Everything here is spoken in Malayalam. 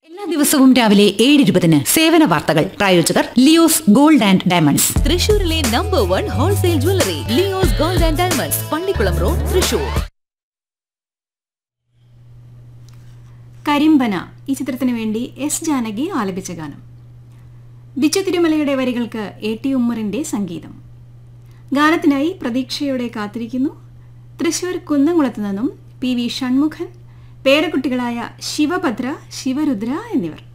എല്ലാ ദിവസവും രാവിലെ ഏഴ് ഇരുപതിന് സേവന വാർത്തകൾ പ്രായോജകർ ലിയോസ് ഗോൾഡ് ആൻഡ് ഡയമണ്ട്സ് തൃശൂരിലെ number one wholesale jewellery Leo's gold and diamonds Pallikulam road Thrissur Karimpana ഈ ചിത്രത്തിന് വേണ്ടി എസ് ജാനകി ആലപിച്ച ഗാനം ബിച്ചു തിരുമലയുടെ വരികൾക്ക് എ ടി ഉമ്മറിന്റെ സംഗീതം ഗാനത്തിനായി പ്രതീക്ഷയോടെ കാത്തിരിക്കുന്നു തൃശൂർ കുന്നംകുളത്ത് നിന്നും പി വി ഷൺമുഖൻ പേരക്കുട്ടികളായ ശിവഭദ്ര ശിവരുദ്ര എന്നിവർ